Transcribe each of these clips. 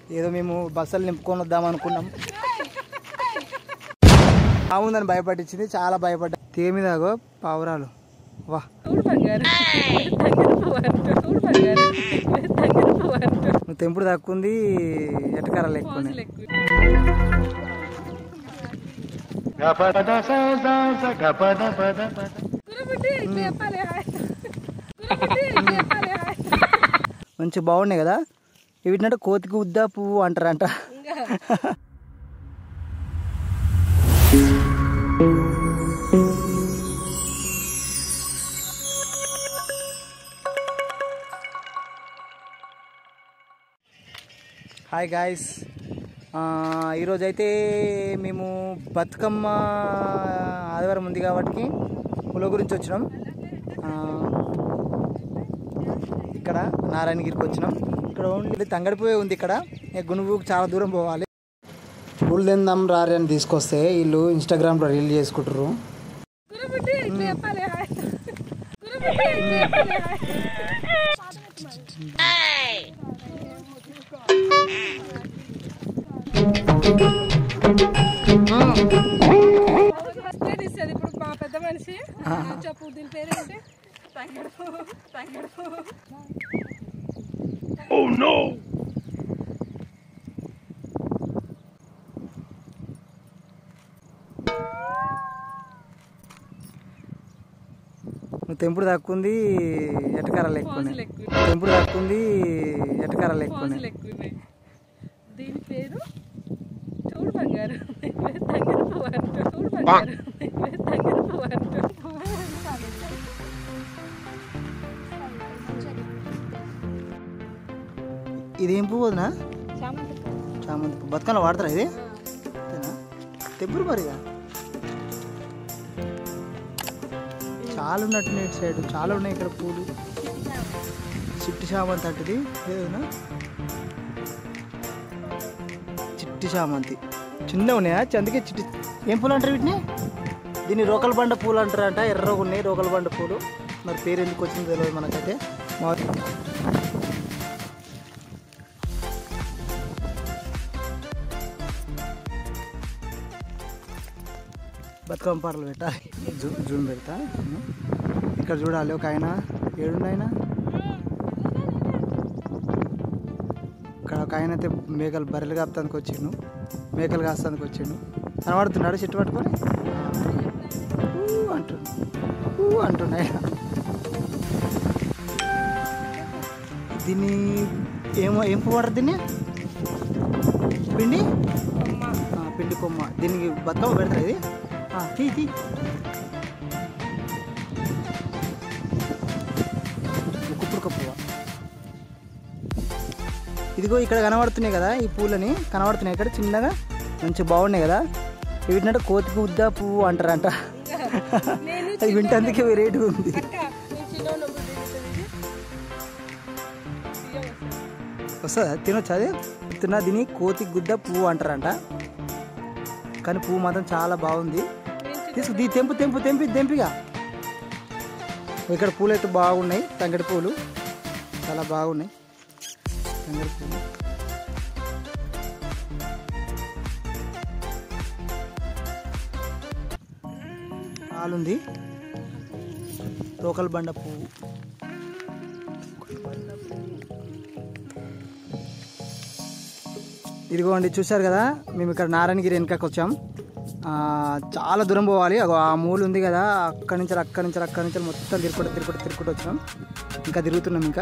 ఏదో మేము బస్సులు నింపుకొని వద్దాం అనుకున్నాం బాగుందని భయపట్టించింది చాలా భయపడ్డా తేమిదాగో పావురాలు వా చూడు బంగారు దగ్గర పోవంటు చూడు బంగారు దగ్గర పోవంటు నువ్వు తెంపుడు తక్కుంది ఎటకరాలు ఎక్కువ ఫోజులు ఎక్కువ గురబుట్టి ఇట్లా చెప్పాలి హాయ్ గురబుట్టి ఇట్లా చెప్పాలి హాయ్ మంచి బాగున్నాయి కదా వీటినంటే కోతికి ఉద్దా పువ్వు అంటారంట ఇంకా హాయ్ గాయస్ ఈరోజు అయితే మేము బతుకమ్మ ఆదివారం ఉంది కాబట్టి పుల గురించి వచ్చినాం ఆ, ఇక్కడ నారాయణగిరికి వచ్చినాం ఇక్కడ ఓన్లీ తంగడిపోయే ఉంది ఇక్కడ ఇక గునుగుకు చాలా దూరం పోవాలి పూలు తిందాం రారి అని తీసుకొస్తే వీళ్ళు ఇన్స్టాగ్రామ్లో రీల్ చేసుకుంటారు గురబుట్టి ఇట్లా చెప్పాలి హాయ్ గురబుట్టి ఇట్లా చెప్పాలి హాయ్ ఫస్ట్ ఇస్తుంది ఇప్పుడు మా పెద్ద మనిషి చెప్పు దీని పేరేంటి తంగడు తంగడు నువ్వు తెంపుడు తక్కుంది ఎటకరాలు ఎక్కువ ఫోజులు ఎక్కువ తెంపుడు తక్కుంది ఎటకరాలు ఎక్కువ ఫోజులు ఎక్కువ ఉన్నాయి. దీని పేరు చూడు బంగారు దగ్గర పోవంటు చూడు బంగారు దగ్గర పోవంటు ఇది ఏం పువ్వు వదినా చామంతి పువ్వు బతుకమ్మ వాడతారా ఇది అంతేనా తెంపుడు మరి ఇక. చాలా ఉన్నట్టు ఇటు సైడ్ చాలా ఉన్నాయి ఇక్కడ పూలు చిట్టి చామంతి అంటది ఏదైనా చిట్టి చామంతి చిన్న ఉన్నాయా అందుకే చిట్టి ఏం పూలు అంటారు వీటిని దీన్ని రోకల బండ పూలు అంటారంట ఎర్రగా ఉన్నాయి రోకల బండ పూలు మరి పేరు ఎందుకు వచ్చిందో తెలియదు మనకైతే మా బతుకమ్మ పాటలు పెట్టాలి జూ జూమ్ పెడతా ఇక్కడ చూడాలి ఒక ఆయన ఏడున్నాయన ఇక్కడ ఒక ఆయన అయితే మేకలు బర్రెలు కాపుతానికి వచ్చిండు మేకలు కాస్తానికి వచ్చిండు కనబడుతున్నాడు చెట్టు పట్టుకొని ఊ అంటుండు ఊ అంటున్నాయి దీన్ని ఏమో ఏం పువ్వు అంటారు దీన్ని పిండి ఆ, పిండి కొమ్మ దీనికి బతుకమ్మ పెడతారు ఇది ఆ, తీ తీ ముక్కుపుడుక పువ్వ ఇదిగో ఇక్కడ కనబడుతున్నాయి కదా ఈ పూలని కనబడుతున్నాయి ఇక్కడ చిన్నగా మంచి బాగున్నాయి కదా వీటినంటే కోతికి ఉద్దా పువ్వు అంటారంట నేను అది వింటందుకే వెరైటీ ఉంది అక్క నేను చిన్నప్పుడు తిరుగుతుంది వస్తుందా తినొచ్చు అది తిన్నా దీని కోతి గుద్ద పువ్వు అంటారంట కానీ పువ్వు మాత్రం చాలా బాగుంది తీసుకు దీ తెంపు తెంపు తెంపి తెంపిగా ఇక్కడ పూలు అయితే బాగున్నాయి తంగడి పూలు చాలా బాగున్నాయి తంగడి పూలు పాలుంది రోకల్ బండ పువ్వు ఇదిగోండి చూశారు కదా మేము ఇక్కడ నారాయణగిరి వెనకకి వచ్చాం ఆ, చాలా దూరం పోవాలి అగో ఆ మూలు ఉంది కదా అక్కడి నుంచి అక్కడి నుంచి అక్కడి నుంచి మొత్తం తిరుపతి తిరుపతి తిరుపతి వచ్చినాం ఇంకా తిరుగుతున్నాం ఇంకా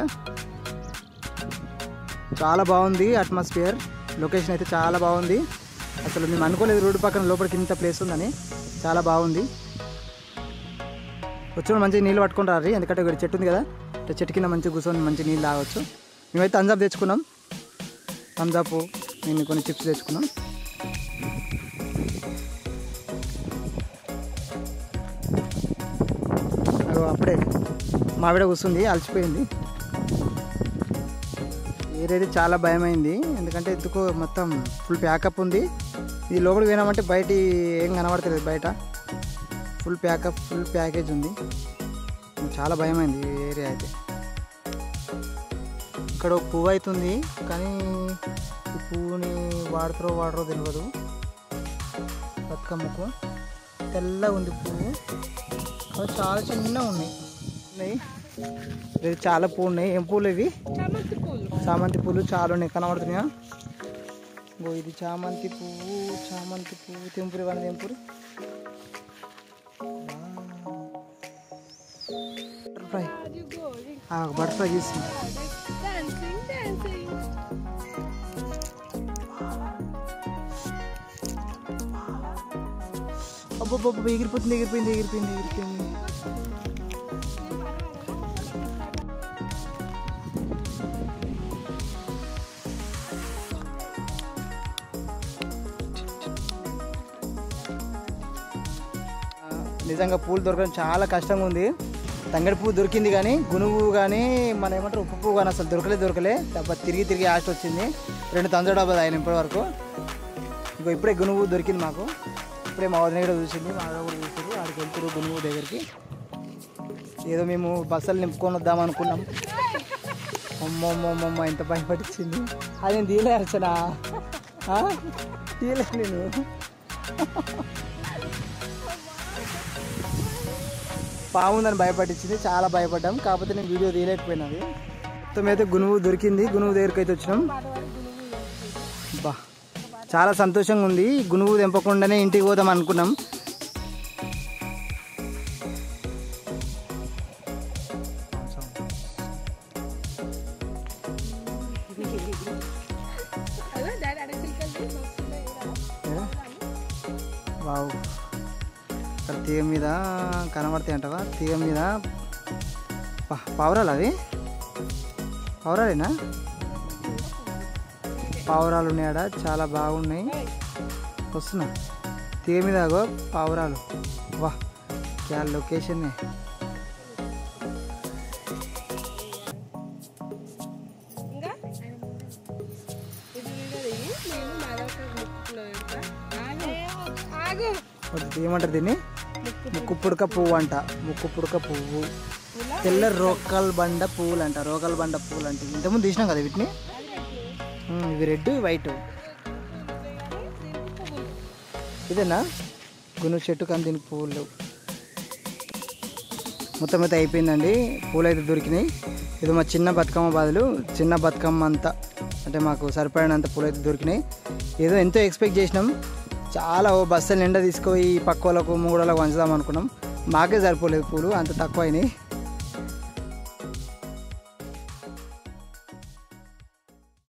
చాలా బాగుంది అట్మాస్ఫియర్ లొకేషన్ అయితే చాలా బాగుంది అసలు మేము అనుకోలేదు రోడ్డు పక్కన లోపలికి ఇంత ప్లేస్ ఉందని చాలా బాగుంది వచ్చిన మంచిగా నీళ్ళు పట్టుకొని రారు ఎందుకంటే ఇక్కడ చెట్టు ఉంది కదా ఇట్లా చెట్టు కింద మంచిగా కూర్చొని మంచి నీళ్ళు తాగొచ్చు మేమైతే అంజాబ్ తెచ్చుకున్నాం థమ్స్అప్ నేను కొన్ని చిప్స్ తెచ్చుకున్నాం అగో అప్పుడే మావిడ కూర్చుంది అలసిపోయింది ఏదైతే చాలా భయమైంది ఎందుకంటే ఎందుకో మొత్తం ఫుల్ ప్యాకప్ ఉంది ఇది లోపలికి పోయినామంటే బయట ఏం కనబడతలేదు బయట ఫుల్ ప్యాకప్ ఫుల్ ప్యాకేజ్ ఉంది చాలా భయమైంది ఈ ఏరియా అయితే ఇక్కడ ఒక పువ్వు అవుతుంది కానీ ఈ పువ్వుని వాడుతారో వాడరో తెలియదు బతుకమ్మకు తెల్లగా ఉంది పువ్వు అవి చాలా చిన్నగా ఉన్నాయి ఉన్నాయి ఇది చాలా పువ్వు ఉన్నాయి ఏం పూలు ఇవి చామంతి పూలు చామంతి పూలు చాలా ఉన్నాయి కనబడుతున్నాయా గో ఇది చామంతి పువ్వు చామంతి పువ్వు తెంపురి వాళ్ళ తెంపురి butterfly Are you going? Butterfly చేసింది Dancing, dancing. అబ్బబ్బబ్బ ఎగిరిపోతుంది ఎగిరిపోయింది ఎగిరిపోయింది ఎగిరిపోయింది ఆ, నిజంగా పూలు దొరకడం చాలా కష్టంగా ఉంది తంగడి పువ్వు దొరికింది కానీ గునుగు కానీ మన ఏమంటారు ఉప్పు పువ్వు కానీ అసలు దొరకలే దొరకలే డబ్బా తిరిగి తిరిగి ఆస్ట్ వచ్చింది రెండు తంజ డబ్బా ఆయన ఇప్పటి వరకు ఇంకో ఇప్పుడే గునుగు దొరికింది మాకు ఇప్పుడే మా వదిన కూడా చూసింది మా ఆవిడ కూడా చూసింది ఆడికి వెళ్తారు గునుగు దగ్గరికి ఏదో మేము బస్సులు నింపుకొని వద్దాం అనుకున్నాం అమ్మో అమ్మో అమ్మమ్మ ఎంత భయపడిచ్చింది అది నేను తీయలే అర్చన తీయలే నేను బాగుందని భయపట్టించింది చాలా భయపడ్డాం కాకపోతే నేను వీడియో తీయలేకపోయినది మొత్తం అయితే గునువు దొరికింది గునువు దగ్గరికి అయితే వచ్చినాం బా చాలా సంతోషంగా ఉంది గునువు తెంపకుండానే ఇంటికి పోదాం అనుకున్నాం అదే డాడీ అడగలికెళ్ళి వస్తున్నాయి ఏ? వావ్ ఇక్కడ తీగ మీద కనబడతాయి అంటవా తీగ మీద పా పావురాలు అవి పావురాలేనా పావురాలు ఉన్నాయడ చాలా బాగున్నాయి వస్తున్నా తీగ మీద అగో పావురాలు వా క్యా లొకేషన్ ఇంకా ఇది వీడియో దిగి నేను మరొక ముక్కులో పెడతా. ఆగు ఆగు ఏమంటారు దీన్ని ముక్కు పుడక పువ్వు అంట ముక్కు పుడక పువ్వు తెల్ల రోకల్ బండ పువ్వులు అంట రోకల్ బండ పువ్వులు అంటే ఇంతకుముందు తీసినాం కదా వీటిని ఉమ్, ఇవి రెడ్ వైట్ ఇదేనా గును చెట్టు కానీ దీనికి పువ్వులు లేవు మొత్తం అయితే అయిపోయిందండి పూలు అయితే దొరికినాయి ఇది మా చిన్న బతుకమ్మ బాధలు చిన్న బతుకమ్మ అంతా అంటే మాకు సరిపడినంత పూలు అయితే దొరికినాయి ఏదో ఎంతో ఎక్స్పెక్ట్ చేసినాం చాలా ఓ బస్సులు నిండా తీసుకుపోయి పక్క వాళ్ళకు మూడోళ్ళకు వంచుదాం అనుకున్నాం మాకే సరిపోలేదు పూలు అంత తక్కువ అయినాయి